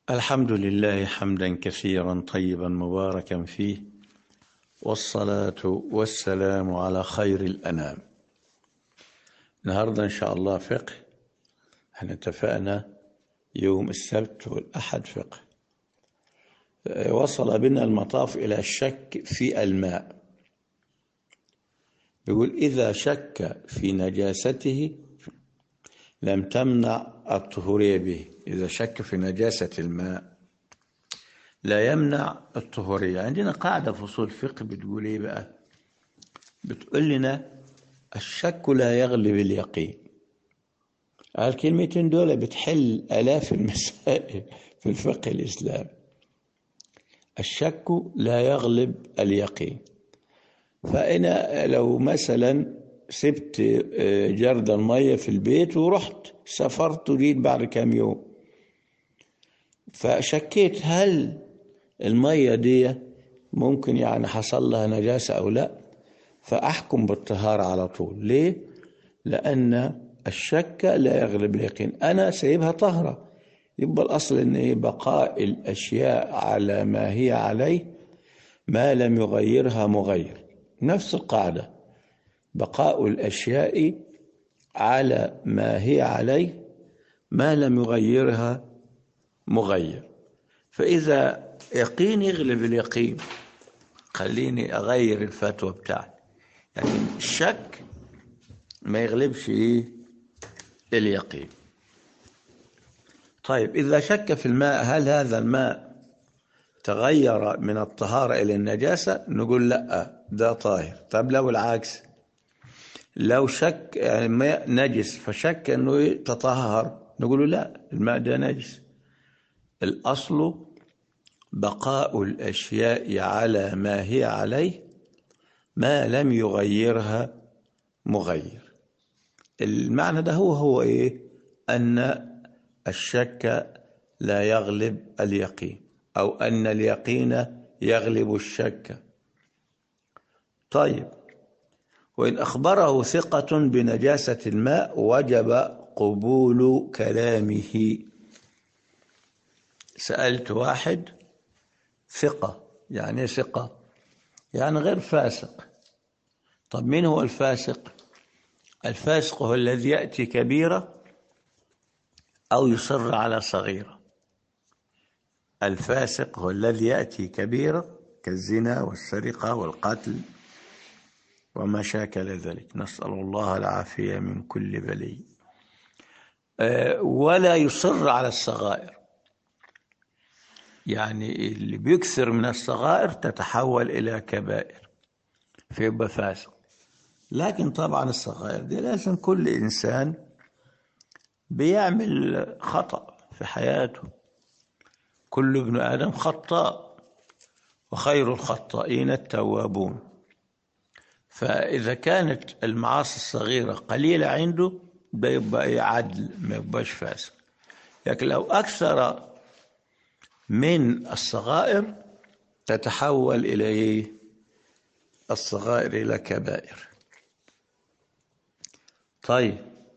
الحمد لله حمدا كثيرا طيبا مباركا فيه والصلاة والسلام على خير الأنام النهاردة إن شاء الله فقه احنا اتفقنا يوم السبت والأحد فقه وصل بنا المطاف إلى الشك في الماء يقول إذا شك في نجاسته لم تمنع الطهورية به إذا شك في نجاسة الماء لا يمنع الطهورية عندنا قاعدة في أصول الفقه بتقول إيه بقى بتقول لنا الشك لا يغلب اليقين الكلمتين دول بتحل آلاف المسائل في الفقه الإسلامي الشك لا يغلب اليقين فأنا لو مثلا سبت جرد المية في البيت ورحت سافرت وجيت بعد كام يوم فشكيت هل المية دي ممكن يعني حصل لها نجاسة أو لا فأحكم بالطهارة على طول ليه؟ لأن الشك لا يغلب اليقين أنا سايبها طهرة يبقى الأصل أن بقاء الأشياء على ما هي عليه ما لم يغيرها مغير نفس القاعدة بقاء الأشياء على ما هي عليه ما لم يغيرها مغير فإذا يقين يغلب اليقين خليني أغير الفتوى بتاعتي يعني الشك ما يغلبش إيه اليقين طيب إذا شك في الماء هل هذا الماء تغير من الطهارة إلى النجاسة نقول لا ده طاهر طب لو العكس لو شك يعني الماء نجس فشك أنه تطهر نقول لا الماء ده نجس الأصل بقاء الأشياء على ما هي عليه ما لم يغيرها مغير المعنى ده هو هو إيه أن الشك لا يغلب اليقين أو أن اليقين يغلب الشك طيب وإن أخبره ثقة بنجاسة الماء وجب قبول كلامه سألت واحد ثقة يعني ثقة يعني غير فاسق طب مين هو الفاسق الفاسق هو الذي يأتي كبيرة أو يصر على صغيرة الفاسق هو الذي يأتي كبيرة كالزنا والسرقة والقتل وما شاكل ذلك نسأل الله العافية من كل بلي ولا يصر على الصغائر يعني اللي بيكثر من الصغائر تتحول إلى كبائر فيبقى فاسق لكن طبعا الصغائر دي لازم كل إنسان بيعمل خطأ في حياته كل ابن آدم خطاء وخير الخطائين التوابون فإذا كانت المعاصي الصغيرة قليلة عنده ده يبقى عدل ما يبقاش فاسق لكن لو أكثر من الصغائر تتحول إلى الصغائر إلى كبائر طيب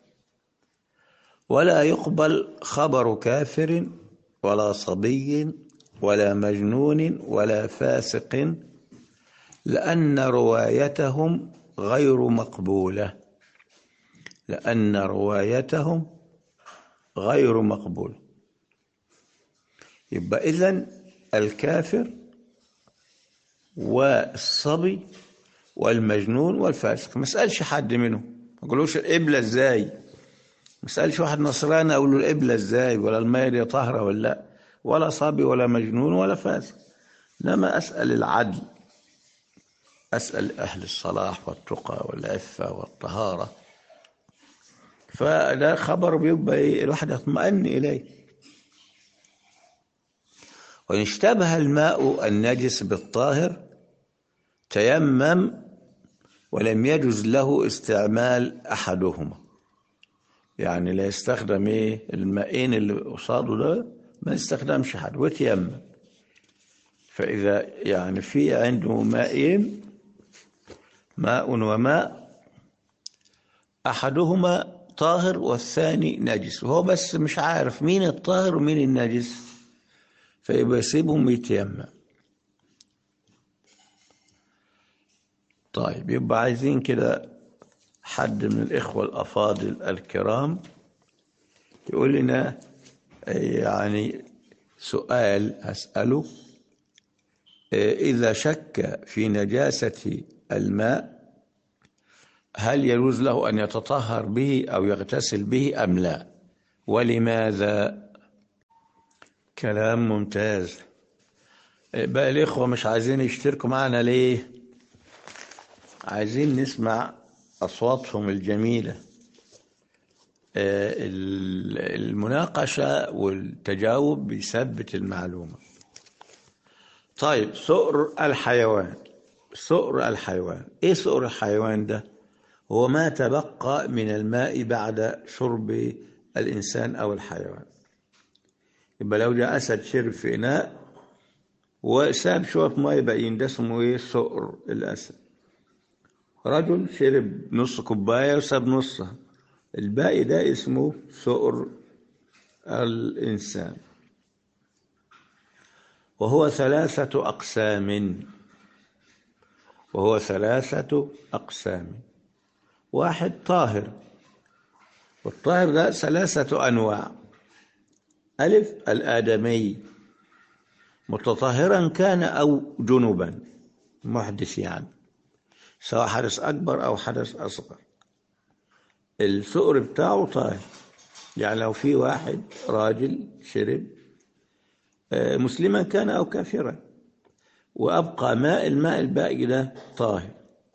ولا يقبل خبر كافر ولا صبي ولا مجنون ولا فاسق لأن روايتهم غير مقبولة لأن روايتهم غير مقبولة يبقى إذن الكافر والصبي والمجنون والفاسق ما اسالش حد منهم ما اقولوش القبله ازاي ما اسالش واحد نصراني اقول له القبله ازاي ولا الميه دي طاهره ولا لا ولا صبي ولا مجنون ولا فاسق انما اسال العدل اسال اهل الصلاح والتقى والعفه والطهاره فده خبر بيبقى الواحد يطمئن اليه وإن اشتبه الماء النجس بالطاهر تيمم ولم يجوز له استعمال أحدهما يعني لا يستخدم ايه المائين اللي قصاده ده ما يستخدمش حد ويتيمم فإذا يعني في عنده مائين ماء وماء أحدهما طاهر والثاني نجس وهو بس مش عارف مين الطاهر ومين النجس فيبقى يسيبهم يتيمم طيب يبقى عايزين كده حد من الإخوة الأفاضل الكرام يقول لنا يعني سؤال أسأله إذا شك في نجاسة الماء هل يجوز له أن يتطهر به أو يغتسل به أم لا ولماذا كلام ممتاز بقى الإخوة مش عايزين يشتركوا معنا ليه عايزين نسمع أصواتهم الجميلة المناقشة والتجاوب بيثبت المعلومة طيب سؤر الحيوان سؤر الحيوان ايه سؤر الحيوان ده هو ما تبقى من الماء بعد شرب الإنسان أو الحيوان يبقى لو جاء أسد شرب في إناء وساب شوية ماء باقيين ده اسمه ايه سؤر الأسد رجل شرب نص كوباية وساب نصها الباقي ده اسمه سؤر الإنسان وهو ثلاثة أقسام وهو ثلاثة أقسام واحد طاهر والطاهر ده ثلاثة أنواع ألف الآدمي متطهرا كان أو جنوبا محدث يعني سواء حدث أكبر أو حدث أصغر السؤر بتاعه طاهر يعني لو في واحد راجل شرب مسلما كان أو كافرا وأبقى ماء الماء الباقي ده طاهر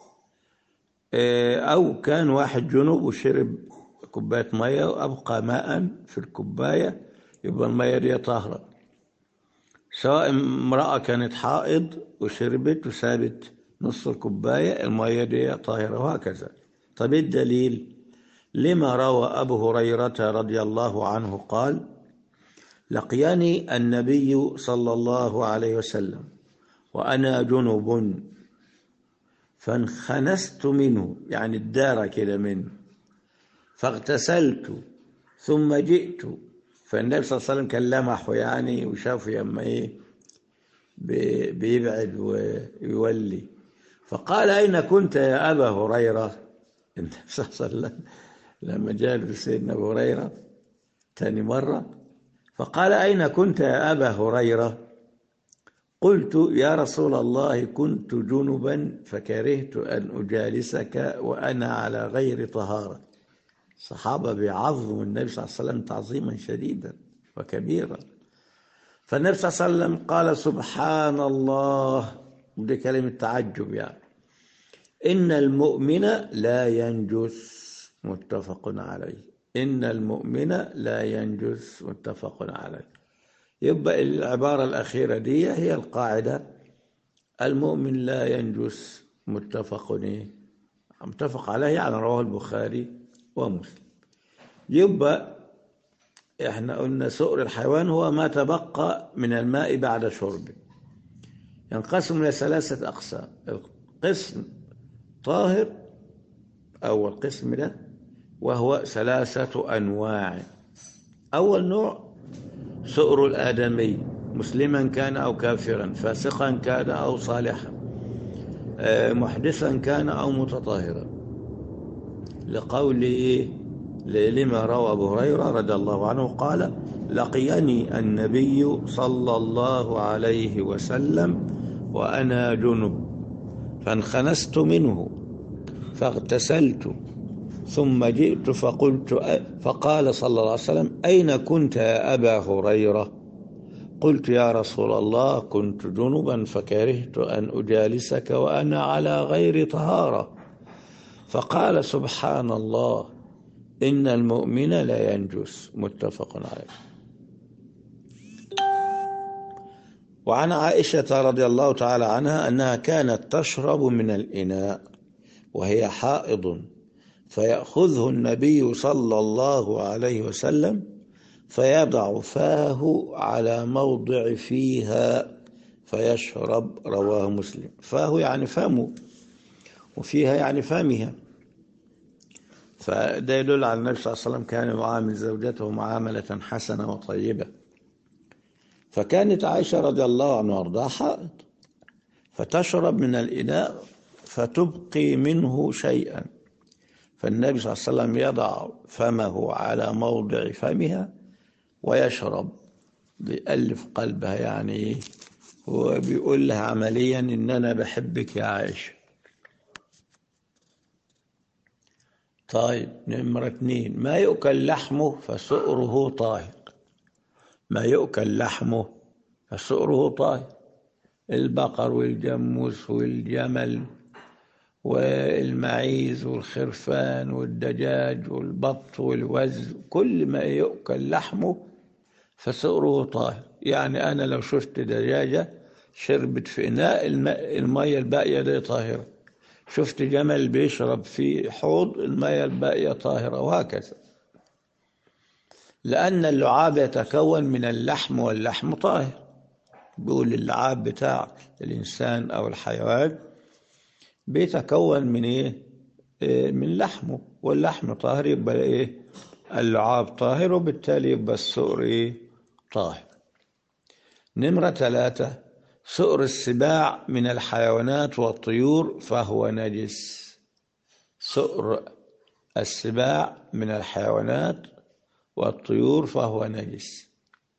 أو كان واحد جنوب وشرب كوباية مية وأبقى ماء في الكوباية يبقى المية دي طاهرة سواء امرأة كانت حائض وشربت وسابت نص الكوباية المية دي طاهرة وهكذا طب الدليل لما روى أبو هريرة رضي الله عنه قال لقيني النبي صلى الله عليه وسلم وأنا جنب فانخنست منه يعني الدار كده منه فاغتسلت ثم جئت فالنبي صلى الله عليه وسلم كان لمحه يعني وشافه يما ايه بيبعد ويولي فقال أين كنت يا أبا هريرة النبي صلى الله عليه وسلم لما جاء سيدنا أبو هريرة ثاني مرة فقال أين كنت يا أبا هريرة قلت يا رسول الله كنت جنبا فكرهت أن أجالسك وأنا على غير طهارة الصحابة بيعظموا النبي صلى الله عليه وسلم تعظيما شديدا وكبيرا فالنبي صلى الله عليه وسلم قال سبحان الله ودي كلمة تعجب يعني إن المؤمن لا ينجس متفق عليه إن المؤمن لا ينجس متفق عليه يبقى العبارة الأخيرة دي هي القاعدة المؤمن لا ينجس متفق متفق عليه يعني رواه البخاري ومسلم يبقى احنا قلنا سؤر الحيوان هو ما تبقى من الماء بعد شربه ينقسم إلى ثلاثة أقسام القسم طاهر أول قسم ده وهو ثلاثة أنواع أول نوع سؤر الآدمي مسلما كان أو كافرا فاسقا كان أو صالحا محدثا كان أو متطهرا لقوله لما روى أبو هريرة رضي الله عنه قال لقيني النبي صلى الله عليه وسلم وأنا جنب فانخنست منه فاغتسلت ثم جئت فقلت فقال صلى الله عليه وسلم أين كنت يا أبا هريرة قلت يا رسول الله كنت جنبا فكرهت أن أجالسك وأنا على غير طهارة فقال سبحان الله إن المؤمن لا ينجس متفق عليه وعن عائشة رضي الله تعالى عنها أنها كانت تشرب من الإناء وهي حائض فيأخذه النبي صلى الله عليه وسلم فيضع فاه على موضع فيها فيشرب رواه مسلم فاه يعني فمه وفيها يعني فمها فده يدل على النبي صلى الله عليه وسلم كان يعامل زوجته معاملة حسنة وطيبة فكانت عائشة رضي الله عنها وارضاها حائض فتشرب من الإناء فتبقي منه شيئا فالنبي صلى الله عليه وسلم يضع فمه على موضع فمها ويشرب بيألف قلبها يعني هو بيقول لها عمليا إن أنا بحبك يا عائشة طيب نمرة اثنين ما يؤكل لحمه فسؤره طاهر ما يؤكل لحمه فسؤره طاهر البقر والجاموس والجمل والمعيز والخرفان والدجاج والبط والوز كل ما يؤكل لحمه فسؤره طاهر يعني أنا لو شفت دجاجة شربت في إناء المية الباقية دي طاهرة شفت جمل بيشرب في حوض المية الباقية طاهرة وهكذا لأن اللعاب يتكون من اللحم واللحم طاهر بيقول اللعاب بتاع الإنسان أو الحيوان بيتكون من إيه؟ إيه من لحمه واللحم طاهر يبقى إيه اللعاب طاهر وبالتالي يبقى السؤر إيه طاهر نمرة ثلاثة سؤر السباع من الحيوانات والطيور فهو نجس سؤر السباع من الحيوانات والطيور فهو نجس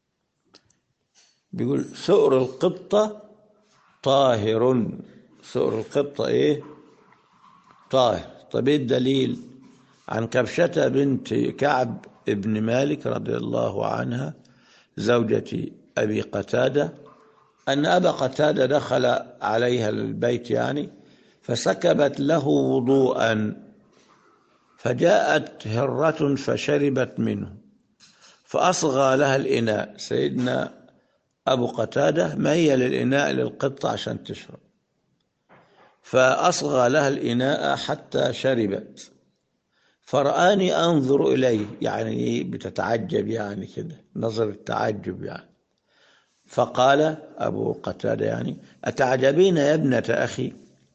بيقول سؤر القطة طاهر سؤر القطة ايه طاهر طب ايه الدليل عن كبشة بنت كعب ابن مالك رضي الله عنها زوجة أبي قتادة أن أبا قتادة دخل عليها البيت يعني فسكبت له وضوءا فجاءت هرة فشربت منه فأصغى لها الإناء سيدنا أبو قتادة ميل الإناء للقطة عشان تشرب فأصغى لها الإناء حتى شربت فرآني أنظر إليه يعني بتتعجب يعني كده نظر التعجب يعني فقال أبو قتادة يعني أتعجبين يا ابنة أخي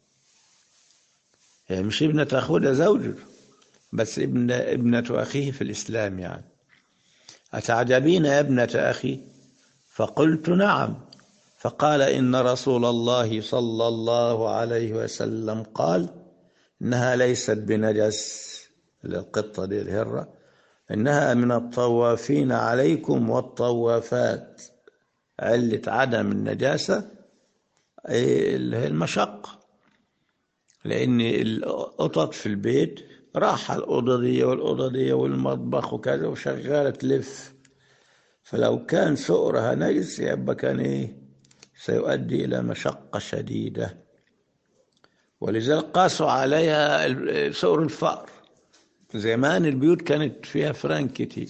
هي مش ابنة أخوه ده زوجه بس ابن ابنة أخيه في الإسلام يعني أتعجبين يا ابنة أخي فقلت نعم فقال إن رسول الله صلى الله عليه وسلم قال إنها ليست بنجس القطة دي الهرة إنها من الطوافين عليكم والطوافات علة عدم النجاسة اللي هي المشقة لأن القطط في البيت راحة الأوضة دي والأوضة دي والمطبخ وكذا وشغالة تلف فلو كان سؤرها نجس يبقى كان إيه سيؤدي إلى مشقة شديدة ولذلك قاسوا عليها سؤر الفأر زمان البيوت كانت فيها فران كتير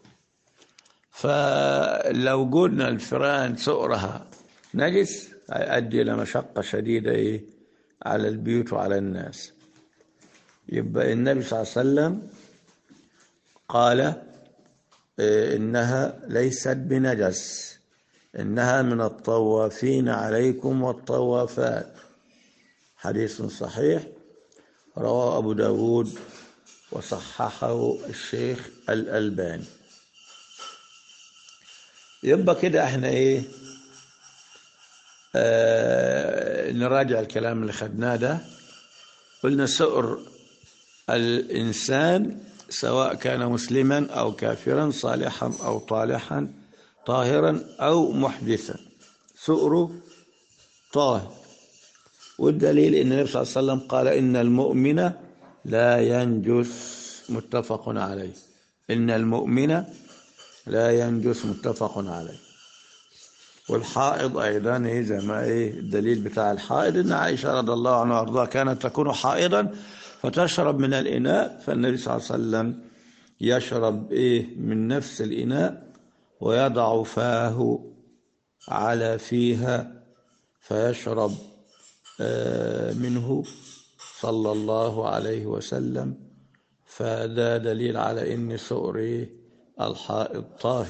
فلو قلنا الفران سؤرها نجس هيؤدي إلى مشقة شديدة إيه على البيوت وعلى الناس يبقى النبي صلى الله عليه وسلم قال إنها ليست بنجس إنها من الطوافين عليكم والطوافات حديث صحيح رواه أبو داود وصححه الشيخ الألباني يبقى كده احنا ايه آه نراجع الكلام اللي خدناه ده قلنا سؤر الإنسان سواء كان مسلما أو كافرا صالحا أو طالحا طاهرا أو محدثا سؤره طاهر والدليل أن النبي صلى الله عليه وسلم قال إن المؤمن لا ينجس متفق عليه إن المؤمن لا ينجس متفق عليه والحائض أيضا زي ما إيه الدليل بتاع الحائض إن عائشة رضي الله عنها وأرضاها كانت تكون حائضا فتشرب من الإناء فالنبي صلى الله عليه وسلم يشرب إيه من نفس الإناء ويضع فاه على فيها فيشرب آه منه صلى الله عليه وسلم فده دليل على إن سؤر الحائض طاهر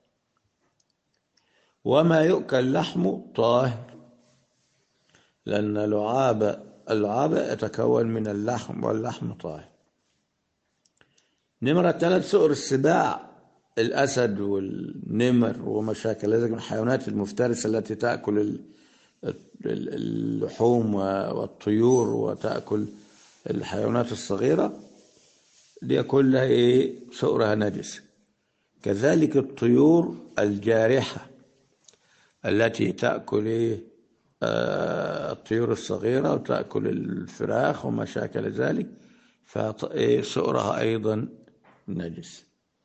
وما يؤكل لحمه طاهر لأن لعاب اللعاب يتكون من اللحم واللحم طاهر نمرة ثلاث سؤر السباع الأسد والنمر وما شاكل ذلك من الحيوانات المفترسة التي تأكل ال- ال- اللحوم والطيور وتأكل الحيوانات الصغيرة دي كلها إيه سؤرها نجس كذلك الطيور الجارحة التي تأكل إيه آه، الطيور الصغيرة وتأكل الفراخ وما شاكل ذلك فسؤرها أيضا نجس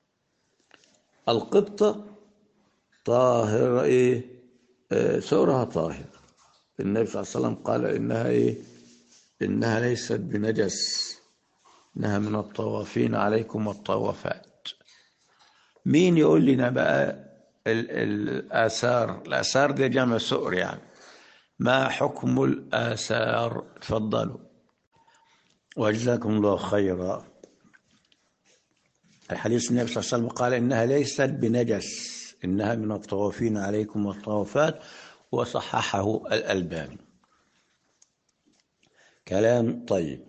القطة طاهرة إيه آه، سؤرها طاهر النبي صلى الله عليه وسلم قال إنها إيه إنها ليست بنجس إنها من الطوافين عليكم والطوافات مين يقول لنا بقى ال- الآثار الآثار دي جمع سؤر يعني ما حكم الآثار تفضلوا وجزاكم الله خيرا الحديث النبي صلى الله عليه وسلم قال إنها ليست بنجس إنها من الطوافين عليكم والطوافات وصححه الألباني كلام طيب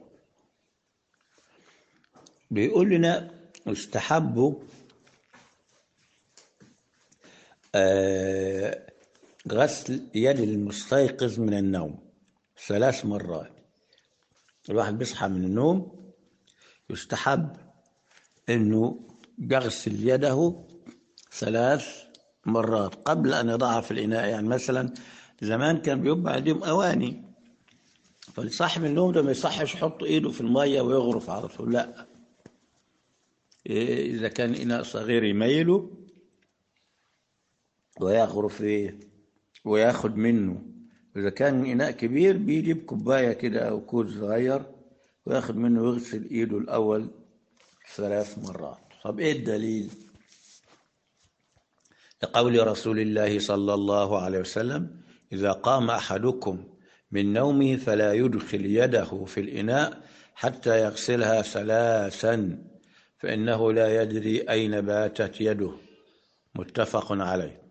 بيقول لنا استحبوا آه، غسل يد المستيقظ من النوم ثلاث مرات الواحد بيصحى من النوم يستحب انه يغسل يده ثلاث مرات قبل ان يضعها في الاناء يعني مثلا زمان كان بيبقى عندهم اواني فالصاحب النوم ده ما يصحش يحط ايده في الميه ويغرف على طول لا إيه، اذا كان اناء صغير يميله ويغرف ايه وياخد منه إذا كان إناء كبير بيجيب كوباية كده أو كوز صغير وياخد منه ويغسل إيده الأول ثلاث مرات طب إيه الدليل؟ لقول رسول الله صلى الله عليه وسلم إذا قام أحدكم من نومه فلا يدخل يده في الإناء حتى يغسلها ثلاثا فإنه لا يدري أين باتت يده متفق عليه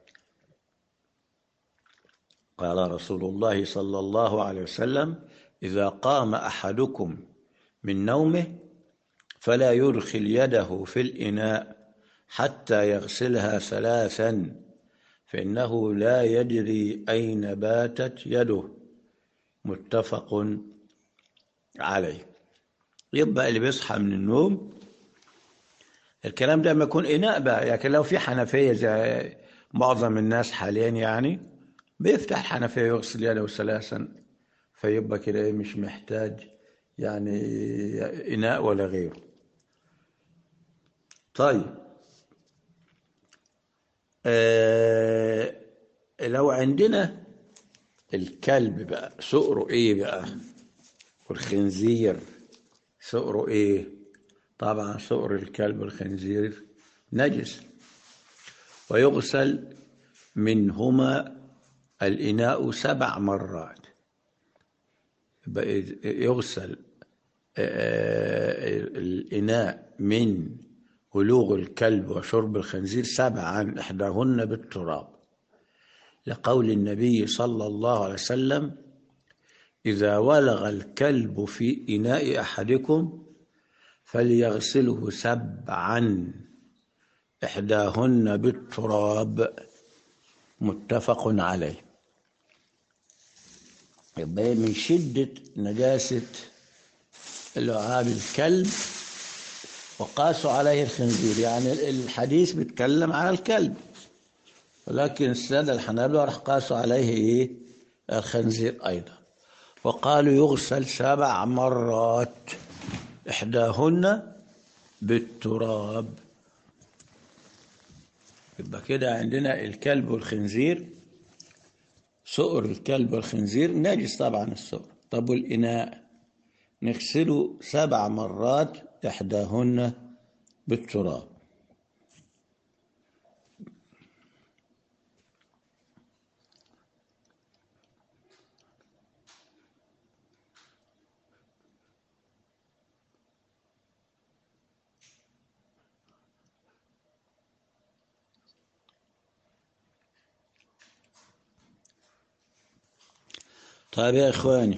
قال رسول الله صلى الله عليه وسلم إذا قام أحدكم من نومه فلا يدخل يده في الإناء حتى يغسلها ثلاثا فإنه لا يدري أين باتت يده متفق عليه يبقى اللي بيصحى من النوم الكلام ده ما يكون إناء بقى يعني لو في حنفية زي معظم الناس حاليا يعني بيفتح الحنفية ويغسل يده ثلاثا فيبقى كده إيه مش محتاج يعني إناء ولا غيره طيب آه لو عندنا الكلب بقى سؤره ايه بقى والخنزير سؤره ايه طبعا سؤر الكلب والخنزير نجس ويغسل منهما الإناء سبع مرات يبقى يغسل آه، الإناء من ولوغ الكلب وشرب الخنزير سبعا إحداهن بالتراب لقول النبي صلى الله عليه وسلم إذا ولغ الكلب في إناء أحدكم فليغسله سبعا إحداهن بالتراب متفق عليه يبقى من شدة نجاسة لعاب الكلب وقاسوا عليه الخنزير يعني الحديث بيتكلم على الكلب ولكن السادة الحنابلة راح قاسوا عليه إيه الخنزير أيضا وقالوا يغسل سبع مرات إحداهن بالتراب يبقى كده عندنا الكلب والخنزير سؤر الكلب والخنزير نجس طبعا السؤر طب والإناء نغسله سبع مرات إحداهن بالتراب طيب يا إخواني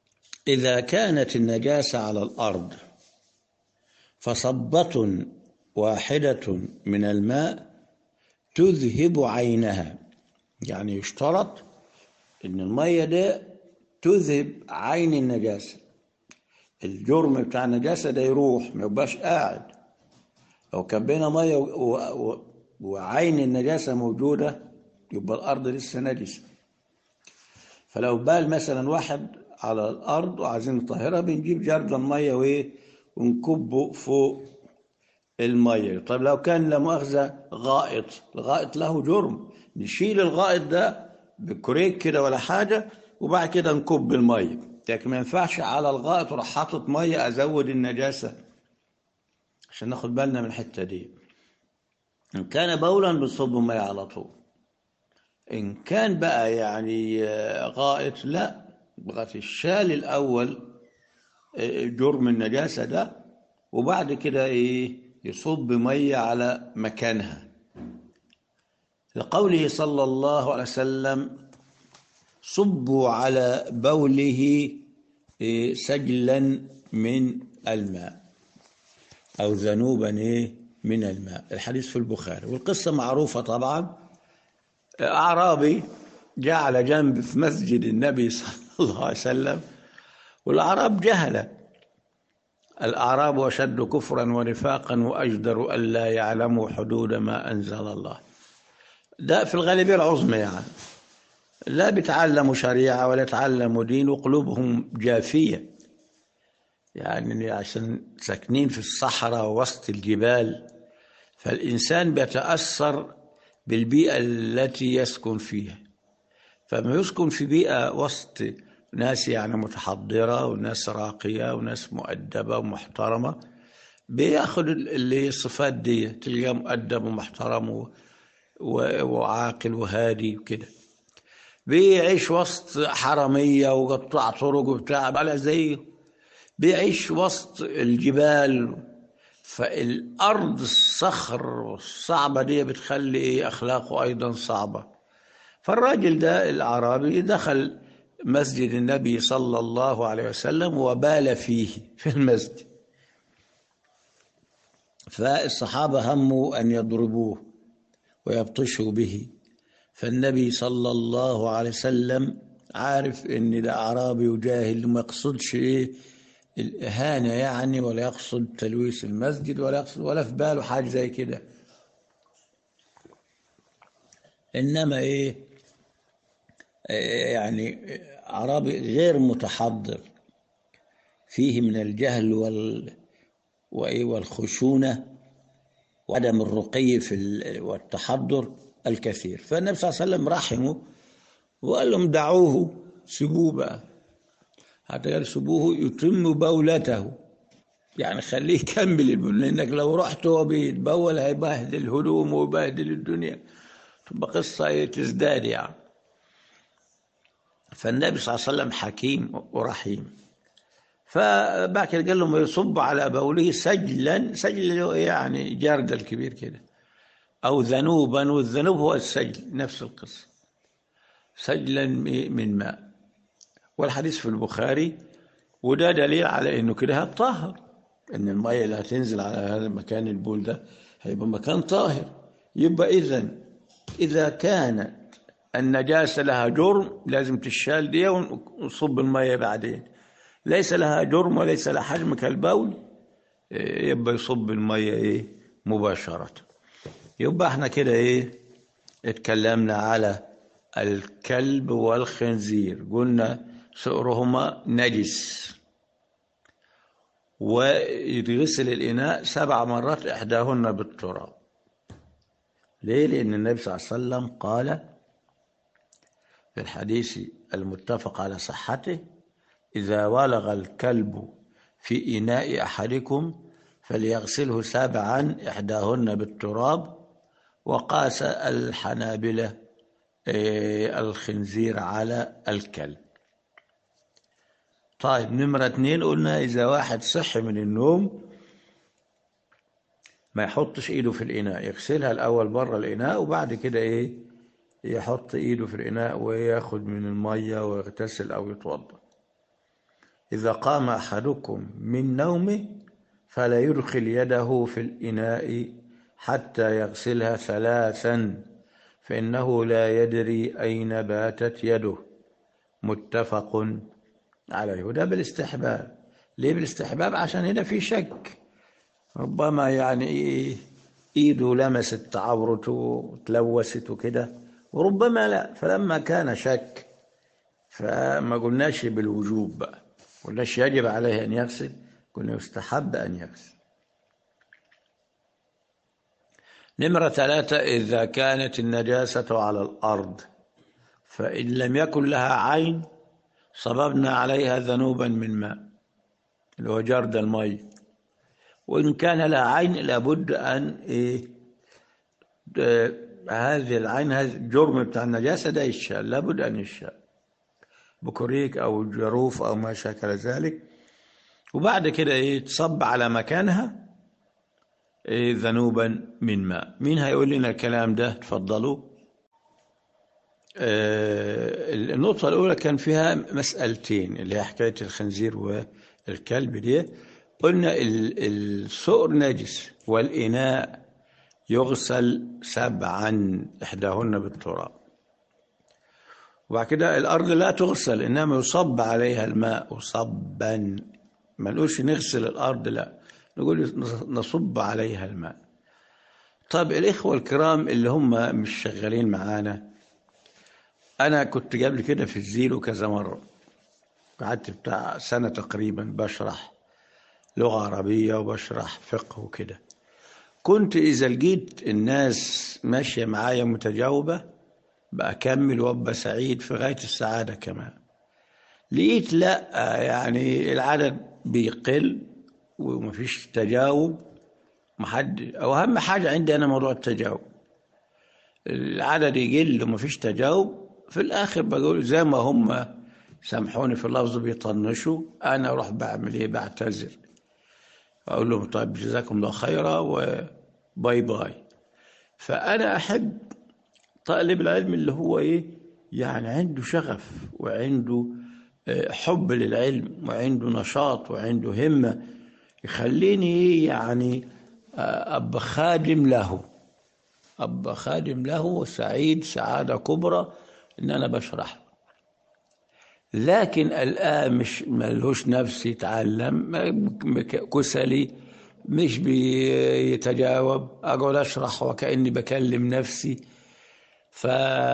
إذا كانت النجاسة على الأرض فصبة واحدة من الماء تذهب عينها يعني يشترط ان المية دي تذهب عين النجاسة الجرم بتاع النجاسة ده يروح ما يبقاش قاعد لو كان بينا مية و... و... وعين النجاسة موجودة يبقى الأرض لسه نجسة فلو بال مثلا واحد على الأرض وعايزين نطهرها بنجيب جردل مية وإيه ونكبه فوق المية طيب لو كان لا مؤاخذة غائط الغائط له جرم نشيل الغائط ده بكريك كده ولا حاجة وبعد كده نكب المية لكن ما ينفعش على الغائط وراح حاطط مية أزود النجاسة عشان ناخد بالنا من الحتة دي إن كان بولا بنصب مية على طول إن كان بقى يعني غائط لا بغى الشال الأول جرم النجاسة ده وبعد كده إيه يصب مية على مكانها لقوله صلى الله عليه وسلم صبوا على بوله سجلا من الماء أو ذنوبا من الماء الحديث في البخاري والقصة معروفة طبعا أعرابي جاء على جنب في مسجد النبي صلى الله عليه وسلم والأعراب جهلة الأعراب أشد كفرا ونفاقا وأجدر ألا يعلموا حدود ما أنزل الله ده في الغالبية العظمى يعني لا بيتعلموا شريعة ولا يتعلموا دين وقلوبهم جافية يعني عشان ساكنين في الصحراء وسط الجبال فالإنسان بيتأثر بالبيئة التي يسكن فيها فما يسكن في بيئة وسط ناس يعني متحضرة وناس راقية وناس مؤدبة ومحترمة بياخد اللي الصفات دي تلقاه مؤدب ومحترم وعاقل وهادي وكده بيعيش وسط حرمية وقطاع طرق وبتاع بقى زيه بيعيش وسط الجبال فالأرض الصخر الصعبة دي بتخلي إيه أخلاقه أيضا صعبة فالراجل ده الأعرابي دخل مسجد النبي صلى الله عليه وسلم وبال فيه في المسجد فالصحابة هموا أن يضربوه ويبطشوا به فالنبي صلى الله عليه وسلم عارف ان ده اعرابي وجاهل ما يقصدش ايه الاهانه يعني ولا يقصد تلويث المسجد ولا يقصد ولا في باله حاجه زي كده انما ايه يعني اعرابي غير متحضر فيه من الجهل وال وايه والخشونه وعدم الرقي في والتحضر الكثير فالنبي صلى الله عليه وسلم رحمه وقال لهم دعوه سيبوه بقى حتى قال سيبوه يتم بولته يعني خليه يكمل البول لانك لو رحت وهو بيتبول هيبهدل هدومه ويبهدل الدنيا تبقى قصه تزداد يعني فالنبي صلى الله عليه وسلم حكيم ورحيم فبعد كده قال لهم يصب على بوله سجلا سجل يعني جردل كبير كده أو ذنوبا والذنوب هو السجل نفس القصة سجلا من ماء والحديث في البخاري وده دليل على انه كده هتطهر ان المية اللي هتنزل على هذا المكان البول ده هيبقى مكان طاهر يبقى اذا اذا كانت النجاسة لها جرم لازم تشال دي ونصب المية بعدين ليس لها جرم وليس لها حجم كالبول يبقى يصب المية ايه مباشرة يبقى احنا كده ايه اتكلمنا على الكلب والخنزير قلنا سؤرهما نجس ويغسل الإناء سبع مرات إحداهن بالتراب ليه؟ لأن النبي صلى الله عليه وسلم قال في الحديث المتفق على صحته إذا ولغ الكلب في إناء أحدكم فليغسله سبعا إحداهن بالتراب وقاس الحنابلة الخنزير على الكلب طيب نمرة اتنين قلنا إذا واحد صحي من النوم ما يحطش إيده في الإناء يغسلها الأول بره الإناء وبعد كده إيه يحط إيده في الإناء وياخد من المية ويغتسل أو يتوضأ إذا قام أحدكم من نومه فلا يدخل يده في الإناء حتى يغسلها ثلاثا فإنه لا يدري أين باتت يده متفق عليه وده بالاستحباب ليه بالاستحباب عشان هنا في شك ربما يعني إيه ايده لمست عورته وتلوثت وكده وربما لا فلما كان شك فما قلناش بالوجوب بقى قلناش يجب عليه ان يغسل قلنا يستحب ان يغسل نمرة ثلاثة إذا كانت النجاسة على الأرض فإن لم يكن لها عين صببنا عليها ذنوبا من ماء اللي هو جرد المي وإن كان لها عين لابد أن إيه هذه العين هذا الجرم بتاع النجاسة ده يشال لابد أن يشال بكوريك أو جروف أو ما شاكل ذلك وبعد كده إيه تصب على مكانها إيه ذنوبا من ماء مين هيقول لنا الكلام ده تفضلوا آه النقطة الأولى كان فيها مسألتين اللي هي حكاية الخنزير والكلب دي قلنا السؤر نجس والإناء يغسل سبعا إحداهن بالتراب وبعد كده الأرض لا تغسل إنما يصب عليها الماء صبا ما نقولش نغسل الأرض لا نقول نصب عليها الماء طب الإخوة الكرام اللي هم مش شغالين معانا أنا كنت قبل كده في الزيرو كذا مرة قعدت بتاع سنة تقريبا بشرح لغة عربية وبشرح فقه وكده كنت إذا لقيت الناس ماشية معايا متجاوبة بأكمل وأبقى سعيد في غاية السعادة كمان لقيت لا يعني العدد بيقل ومفيش تجاوب محد أو أهم حاجة عندي أنا موضوع التجاوب العدد يقل ومفيش تجاوب في الآخر بقول زي ما هم سامحوني في اللفظ بيطنشوا أنا أروح بعمل إيه بعتذر أقول لهم طيب جزاكم الله خيرا وباي باي فأنا أحب طالب العلم اللي هو إيه يعني عنده شغف وعنده حب للعلم وعنده نشاط وعنده همة يخليني يعني أبقى خادم له أبقى خادم له سعيد سعادة كبرى إن أنا بشرح لكن الآن مش ملهوش نفس يتعلم كسلي مش بيتجاوب أقعد أشرح وكأني بكلم نفسي ف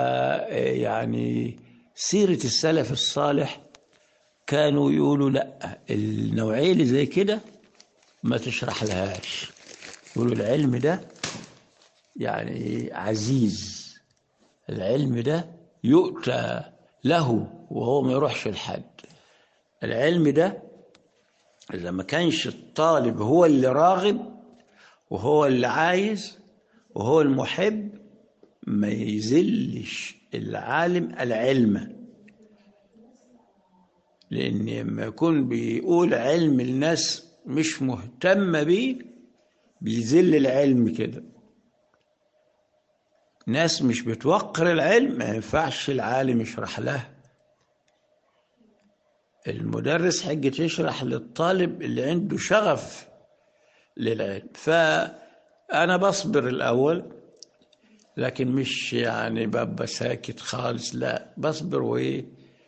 يعني سيرة السلف الصالح كانوا يقولوا لا النوعية اللي زي كده ما تشرح لهاش يقولوا العلم ده يعني عزيز العلم ده يؤتى له وهو ما يروحش لحد العلم ده إذا ما كانش الطالب هو اللي راغب وهو اللي عايز وهو المحب ما يزلش العالم العلم لأن لما يكون بيقول علم الناس مش مهتمة بيه بيذل العلم كده ناس مش بتوقر العلم ما ينفعش العالم يشرح له المدرس حاجة يشرح للطالب اللي عنده شغف للعلم فأنا بصبر الأول لكن مش يعني ببقى ساكت خالص لا بصبر وإيه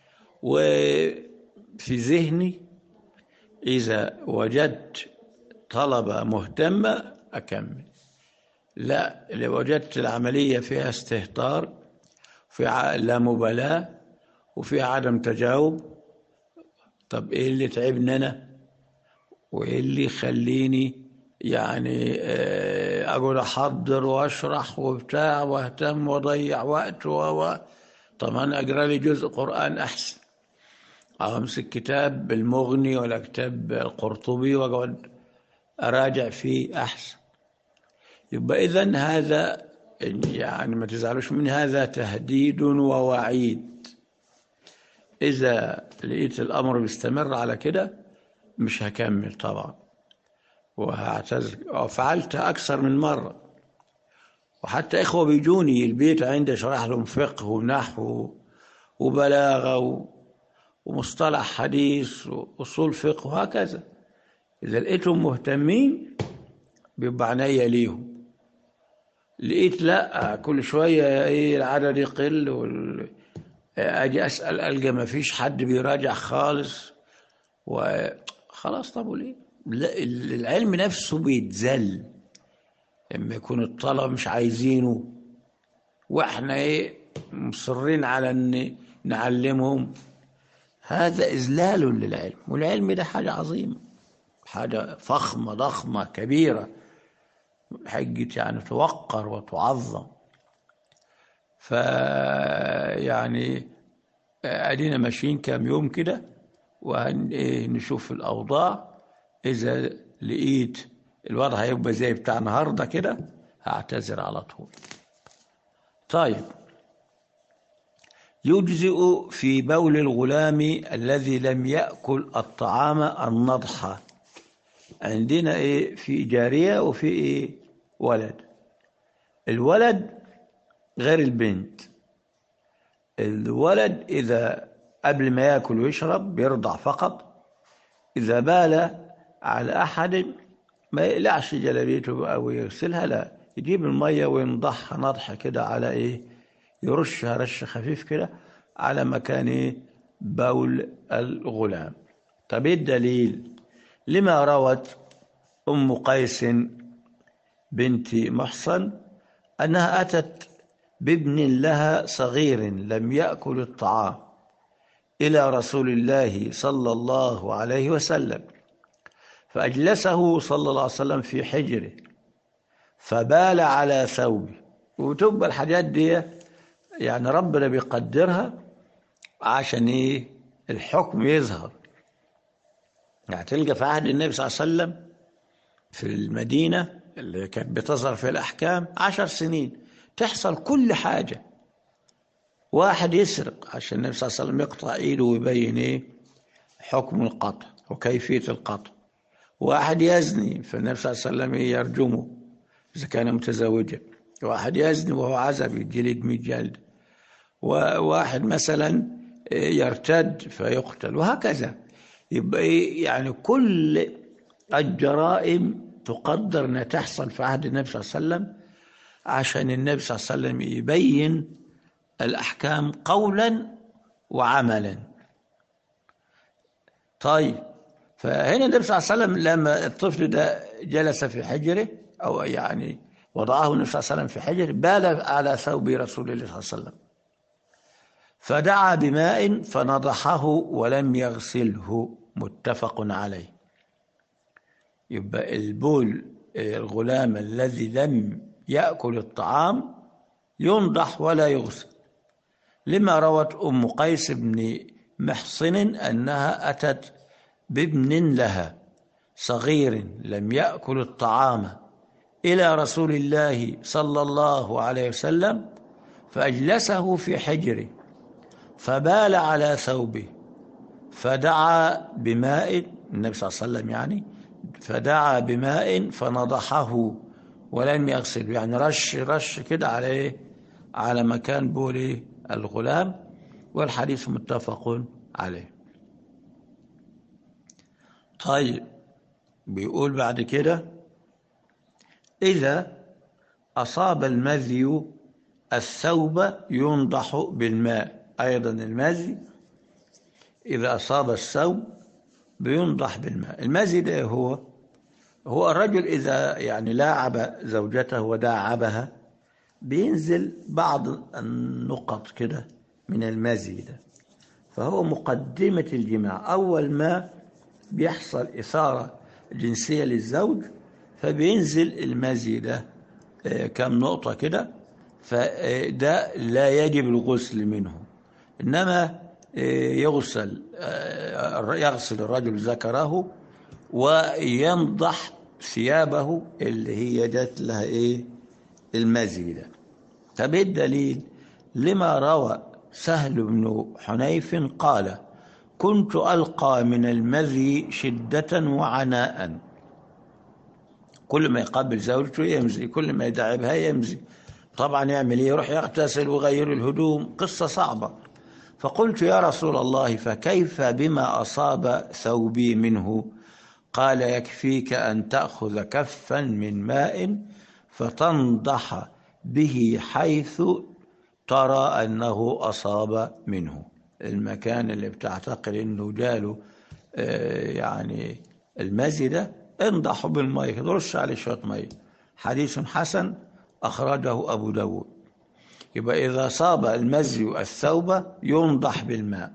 وفي ذهني إذا وجدت طلبة مهتمة أكمل لا لو وجدت العملية فيها استهتار في لا مبالاة وفيها عدم تجاوب طب ايه اللي تعبني انا وايه اللي يخليني يعني اقول احضر واشرح وبتاع واهتم واضيع وقت و طب انا اقرا لي جزء قران احسن او امسك كتاب المغني ولا كتاب القرطبي واقعد اراجع فيه احسن يبقى اذا هذا يعني ما تزعلوش من هذا تهديد ووعيد إذا لقيت الأمر بيستمر على كده مش هكمل طبعا وهعتذر وفعلت أكثر من مرة وحتى إخوة بيجوني البيت عندي شرح لهم فقه ونحو وبلاغة ومصطلح حديث وأصول فقه وهكذا إذا لقيتهم مهتمين بيبقى عينيا ليهم لقيت لا كل شوية إيه العدد يقل وال... أجي أسأل ألقى ما فيش حد بيراجع خالص وخلاص طب وليه؟ لا العلم نفسه بيتذل لما يكون الطلبة مش عايزينه واحنا ايه مصرين على ان نعلمهم هذا اذلال للعلم والعلم ده حاجه عظيمه حاجه فخمه ضخمه كبيره حجة يعني توقر وتعظم ف يعني ادينا ماشيين كام يوم كده ونشوف الاوضاع اذا لقيت الوضع هيبقى زي بتاع النهارده كده هعتذر على طول طيب يجزئ في بول الغلام الذي لم يأكل الطعام النضحى عندنا ايه في جارية وفي ايه ولد الولد غير البنت الولد إذا قبل ما يأكل ويشرب بيرضع فقط إذا بال على أحد ما يقلعش جلابيته أو يغسلها لا يجيب المية وينضحها نضحة كده على إيه يرشها رش خفيف كده على مكان إيه بول الغلام طب إيه الدليل لما روت أم قيس بنت محصن أنها أتت بابن لها صغير لم يأكل الطعام إلى رسول الله صلى الله عليه وسلم فأجلسه صلى الله عليه وسلم في حجره فبال على ثوبه وتبقى الحاجات دي يعني ربنا بيقدرها عشان ايه الحكم يظهر يعني تلقى في عهد النبي صلى الله عليه وسلم في المدينة اللي كانت بتظهر في الأحكام عشر سنين تحصل كل حاجة واحد يسرق عشان النبي صلى الله عليه وسلم يقطع ايده ويبين ايه حكم القطع وكيفية القطع واحد يزني فالنبي صلى الله عليه وسلم يرجمه إذا كان متزوجا واحد يزني وهو عزب يجلد 100 جلد وواحد مثلا يرتد فيقتل وهكذا يبقى إيه يعني كل الجرائم تقدر انها تحصل في عهد النبي صلى الله عليه وسلم عشان النبي صلى الله عليه وسلم يبين الاحكام قولا وعملا طيب فهنا النبي صلى الله عليه وسلم لما الطفل ده جلس في حجره او يعني وضعه النبي صلى الله عليه وسلم في حجره بال على ثوب رسول الله صلى الله عليه وسلم فدعا بماء فنضحه ولم يغسله متفق عليه يبقى البول الغلام الذي لم يأكل الطعام ينضح ولا يغسل لما روت أم قيس بن محصن أنها أتت بابن لها صغير لم يأكل الطعام إلى رسول الله صلى الله عليه وسلم فأجلسه في حجره فبال على ثوبه فدعا بماء النبي صلى الله عليه وسلم يعني فدعا بماء فنضحه ولم يغسل يعني رش رش كده على ايه على مكان بول الغلام والحديث متفق عليه طيب بيقول بعد كده إذا أصاب المذي الثوب ينضح بالماء أيضا المذي إذا أصاب الثوب بينضح بالماء المذي ده هو هو الرجل إذا يعني لاعب زوجته وداعبها بينزل بعض النقط كده من المذي ده فهو مقدمة الجماع أول ما بيحصل إثارة جنسية للزوج فبينزل المذي ده كم نقطة كده فده لا يجب الغسل منه إنما يغسل يغسل الرجل ذكره وينضح ثيابه اللي هي جت لها ايه المزي ده طب ايه الدليل لما روى سهل بن حنيف قال كنت ألقى من المذي شدة وعناء كل ما يقابل زوجته يمزي كل ما يدعبها يمزي طبعا يعمل ايه يروح يغتسل ويغير الهدوم قصة صعبة فقلت يا رسول الله فكيف بما أصاب ثوبي منه قال يكفيك أن تأخذ كفا من ماء فتنضح به حيث ترى أنه أصاب منه المكان اللي بتعتقد أنه جاله آه، يعني المزي ده انضحوا بالمية رش عليه شوية مية حديث حسن أخرجه أبو داود يبقى إذا صاب المزي الثوب ينضح بالماء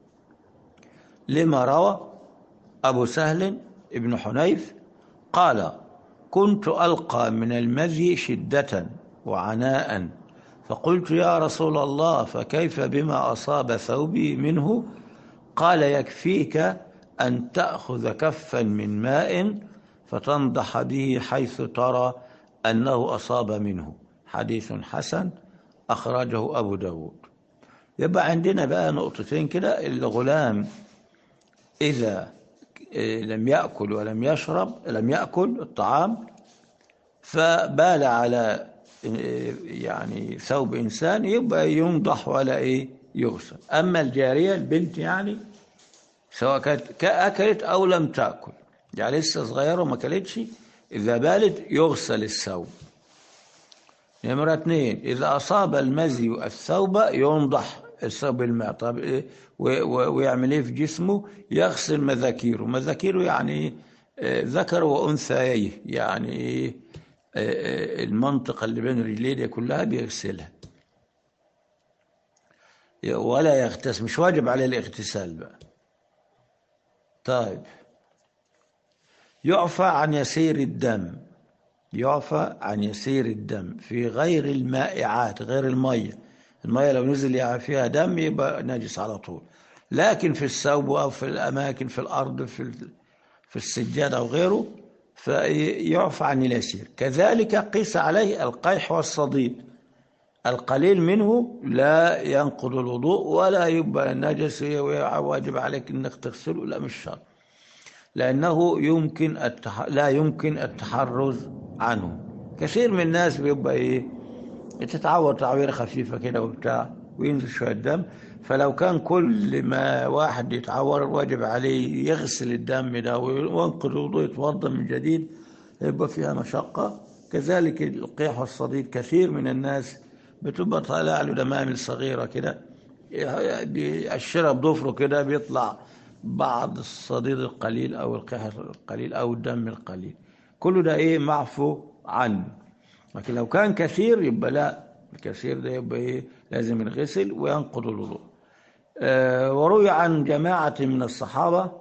لما روى أبو سهل ابن حنيف قال كنت ألقى من المزي شدة وعناء فقلت يا رسول الله فكيف بما أصاب ثوبي منه قال يكفيك أن تأخذ كفا من ماء فتنضح به حيث ترى أنه أصاب منه حديث حسن أخرجه أبو داود يبقى عندنا بقى نقطتين كده الغلام إذا لم يأكل ولم يشرب لم يأكل الطعام فبال على يعني ثوب إنسان يبقى ينضح ولا إيه يغسل أما الجارية البنت يعني سواء كانت أكلت أو لم تأكل يعني لسه صغيرة وما أكلتش إذا بالت يغسل الثوب نمرة اثنين إذا أصاب المزي الثوب ينضح الثوب بالماء طب إيه ويعمل إيه في جسمه يغسل مذاكيره مذاكيره يعني ذكر وأنثى يعني المنطقة اللي بين رجليه دي كلها بيغسلها ولا يغتسل مش واجب عليه الاغتسال بقى طيب يعفى عن يسير الدم يعفى عن يسير الدم في غير المائعات غير المية المية لو نزل فيها دم يبقى نجس على طول لكن في الثوب أو في الأماكن في الأرض في في السجاد أو غيره فيعفى عن اليسير كذلك قيس عليه القيح والصديد القليل منه لا ينقض الوضوء ولا يبقى نجس واجب عليك انك تغسله لا مش شرط لانه يمكن التح... لا يمكن التحرز عنه كثير من الناس بيبقى ايه تتعور تعويره خفيفه كده وبتاع وينزل شويه دم فلو كان كل ما واحد يتعور واجب عليه يغسل الدم ده وينقض الوضوء يتوضا من جديد يبقى فيها مشقه كذلك القيح والصديد كثير من الناس بتبقى طالع له دمامل صغيرة كده الشرب ضفره كده بيطلع بعض الصديد القليل أو القيح القليل أو الدم القليل كله ده إيه معفو عنه لكن لو كان كثير يبقى لا الكثير ده يبقى إيه لازم ينغسل وينقض الوضوء آه وروي عن جماعة من الصحابة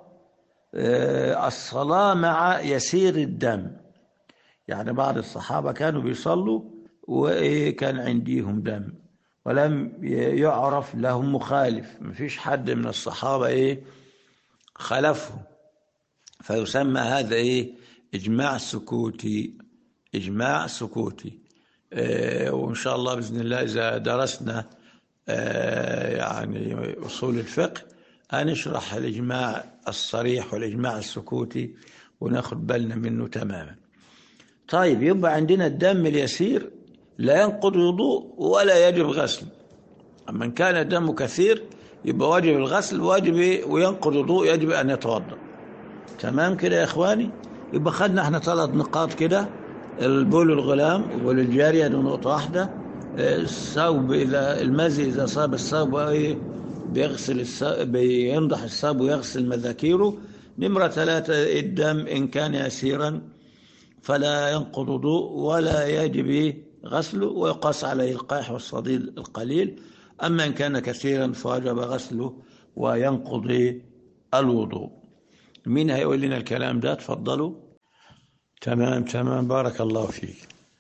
آه الصلاة مع يسير الدم يعني بعض الصحابة كانوا بيصلوا وكان عنديهم دم ولم يعرف لهم مخالف مفيش حد من الصحابة إيه خلفهم فيسمى هذا إيه إجماع سكوتي إجماع سكوتي إيه وإن شاء الله بإذن الله إذا درسنا إيه يعني أصول الفقه هنشرح الإجماع الصريح والإجماع السكوتي وناخد بالنا منه تماما طيب يبقى عندنا الدم اليسير لا ينقض الوضوء ولا يجب غسله أما إن كان الدم كثير يبقى واجب الغسل واجب وينقض الوضوء يجب أن يتوضا تمام كده يا إخواني يبقى خدنا احنا ثلاث نقاط كده البول الغلام وبول الجارية دي نقطة واحدة الثوب إذا المزي إذا صاب الثوب إيه بيغسل الثوب بينضح الثوب ويغسل مذاكيره نمرة ثلاثة الدم إن كان يسيرا فلا ينقض وضوء ولا يجب غسله ويقاس عليه القيح والصديد القليل أما إن كان كثيرا فوجب غسله وينقضي الوضوء مين هيقول لنا الكلام ده تفضلوا تمام تمام بارك الله فيك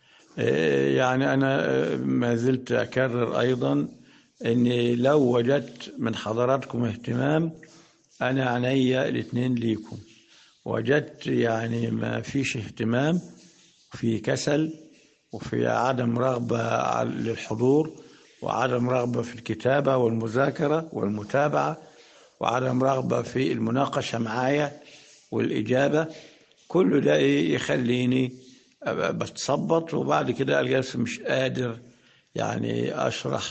يعني أنا ما زلت أكرر أيضا أني لو وجدت من حضراتكم اهتمام أنا عيني الاثنين ليكم وجدت يعني ما فيش اهتمام في كسل وفي عدم رغبة للحضور وعدم رغبة في الكتابة والمذاكرة والمتابعة وعدم رغبة في المناقشة معايا والإجابة كل ده يخليني بتصبط وبعد كده الجلسة مش قادر يعني أشرح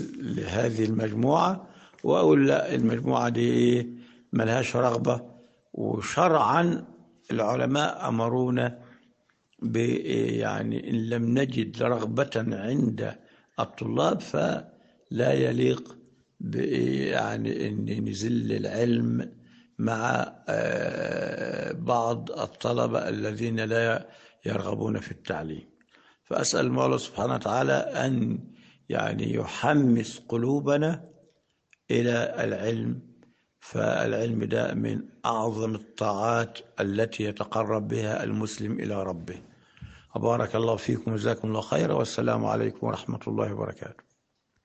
لهذه المجموعة وأقول لا المجموعة دي ملهاش رغبة وشرعا العلماء أمرونا ب يعني إن لم نجد رغبة عند الطلاب فلا يليق ب يعني أن نزل العلم مع آه، بعض الطلبة الذين لا يرغبون في التعليم فأسأل المولى سبحانه وتعالى أن يعني يحمس قلوبنا إلى العلم فالعلم ده من أعظم الطاعات التي يتقرب بها المسلم إلى ربه وبارك الله فيكم وجزاكم الله خيرا والسلام عليكم ورحمة الله وبركاته